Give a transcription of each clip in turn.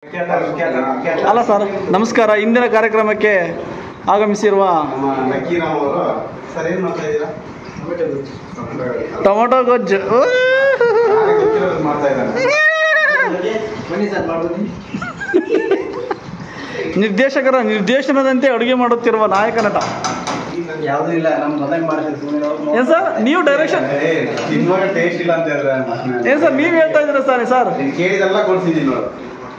ಅಲ್ಲ ಸರ್ ನಮಸ್ಕಾರ ಇಂದಿನ ಕಾರ್ಯಕ್ರಮಕ್ಕೆ ಆಗಮಿಸಿರುವ ನಮ್ಮ ನಕ್ಕೀರಾಮ್ ಅವರು ಸರ್ ಏನು ಮಾಡ್ತಾ ಇದ್ದೀರಾ ಟೊಮೊಟೊ ಗೊಜ್ಜು ಊ! ನಾನೇ ಗೊತ್ತಿರೋದು ಮಾಡ್ತಾ ಇದ್ದಾನೆ ನಿರ್ದೇಶಕರ ನಿರ್ದೇಶನದಂತೆ ಅಡುಗೆ ಮಾಡುತ್ತಿರುವ ನಾಯಕ ನಟ ಯಾವುದೂ ಇಲ್ಲ ನಮ್ಮ ಮನೆಗೆ ಮಾಡ್ತೀವಿ ಸುಮ್ಮನೆ ಏನ್ ಸರ್ ನೀವು ಡೈರೆಕ್ಷನ್ ಏ, ತಿನ್ನುವಾಗ ಟೇಸ್ಟ್ ಇಲ್ಲ ಅಂತ ಹೇಳಿದ್ರೆ ಏನ್ ಸರ್ ನೀವು ಹೇಳ್ತಾ ಇದ್ದೀರಾ ಸರ್ ಸರ್ ನೀನ್ ಕೇಳಿದೆಲ್ಲ ಕೊಡ್ಸಿದ್ದೀನಿ ನೋಡು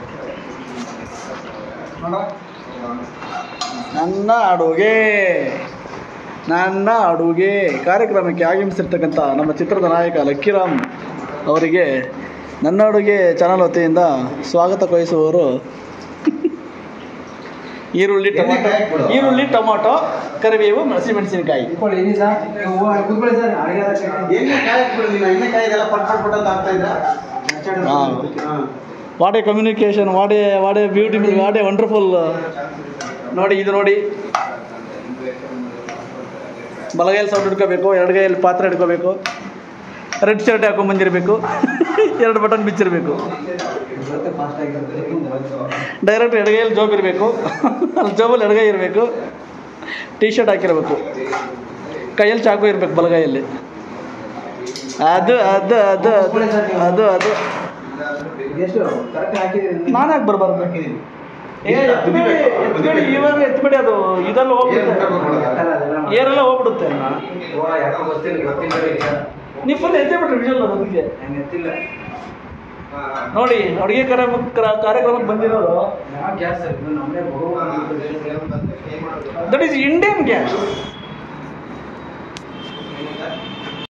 ನನ್ನ ಅಡುಗೆ ನನ್ನ ಅಡುಗೆ ಕಾರ್ಯಕ್ರಮಕ್ಕೆ ಆಗಮಿಸಿರ್ತಕ್ಕಂಥ ನಮ್ಮ ಚಿತ್ರದ ನಾಯಕ ಲಕ್ಕಿರಾಮ್ ಅವರಿಗೆ ನನ್ನ ಅಡುಗೆ ಚಾನಲ್ ವತಿಯಿಂದ ಸ್ವಾಗತ ಕೊಯಿಸುವವರು ಈರುಳ್ಳಿ ಟೊಮಾಟೊ ಈರುಳ್ಳಿ ಟೊಮಾಟೊ ಕರಿಬೇವು ಹಸಿಮೆಣಸಿನಕಾಯಿ ಇಟ್ಕೊಳ್ಳಿ ಏನಿ ಸರ್ ನೀವು ಕೂತ್ಕೊಳ್ಳಿ ಸರ್ ಅಡಿಗೆ ಎಣ್ಣೆ ಕಾಯಿ ಬಿಡೋದಿಲ್ಲ ಎಣ್ಣೆ ಕಾಯಿದೆಲ್ಲ ಪಟ್ ಪಟ್ ಪಟ್ ಅಂತ ಆಗ್ತಾ ಇದ್ದ ಹಾಂ what a communication what a what a beautiful what a wonderful ನೋಡಿ ಇದು ನೋಡಿ ಬಲಗೈಯಲ್ಲಿ ಸೌಂಡ್ ಹಿಡ್ಕೋಬೇಕು ಎಡಗೈಯಲ್ಲಿ ಪಾತ್ರೆ ಹಿಡ್ಕೋಬೇಕು ರೆಡ್ ಶರ್ಟ್ ಹಾಕೊಂಡ್ ಬಂದಿರಬೇಕು ಎರಡು ಬಟನ್ ಬಿಚ್ಚಿರಬೇಕು ಫಾಸ್ಟ್ ಆಗಿರುತ್ತೆ ಡೈರೆಕ್ಟ್ ಎಡಗೈಯಲ್ಲಿ ಜೋಬ್ ಇರಬೇಕು ಅಲ್ಲಿ ಜೋಬಲ್ಲಿ ಎಡಗೈ ಇರಬೇಕು ಟೀ ಶರ್ಟ್ ಹಾಕಿರಬೇಕು ಕೈಯಲ್ಲಿ ಚಾಕು ಇರಬೇಕು ಬಲಗೈಯಲ್ಲಿ ಅದು ಅದು ಅದು ಅದು ಅದು ಅದು ಎಷ್ಟು ಕರೆಕ್ಟ್ ಹಾಕಿದ್ದೀರಿ ನಾನು ಯಾಕೆ ಬರಬಾರ್ದು ಏ ಎತ್ಬಿಡಿ ಎತ್ಬಿಡಿ ಇವಾಗ ಎತ್ಬಿಡಿ ಅದು ಇದೆಲ್ಲ ಹೋಗ್ಬಿಡುತ್ತೆ ಏರೆಲ್ಲ ಹೋಗ್ಬಿಡುತ್ತೆ ಓ ಯಾಕೋ ಗೊತ್ತಿಲ್ಲ ಗೊತ್ತಿಲ್ಲ ಈಗ ನೀವು ಫುಲ್ ಎತ್ತೇ ಬಿಟ್ರಿ ವಿಜುವಲ್ ಅದಕ್ಕೆ ನಂಗೆ ಗೊತ್ತಿಲ್ಲ ನೋಡಿ ಅಡುಗೆ ಕಾರ್ಯಕ್ರಮ ಕಾರ್ಯಕ್ರಮಕ್ಕೆ ಬಂದಿರೋರು ಯಾವ ಗ್ಯಾಸ್ ಇದು ನಮ್ಮನೆ ಬಹು ದಟ್ ಈಸ್ ಇಂಡಿಯನ್ ಗ್ಯಾಸ್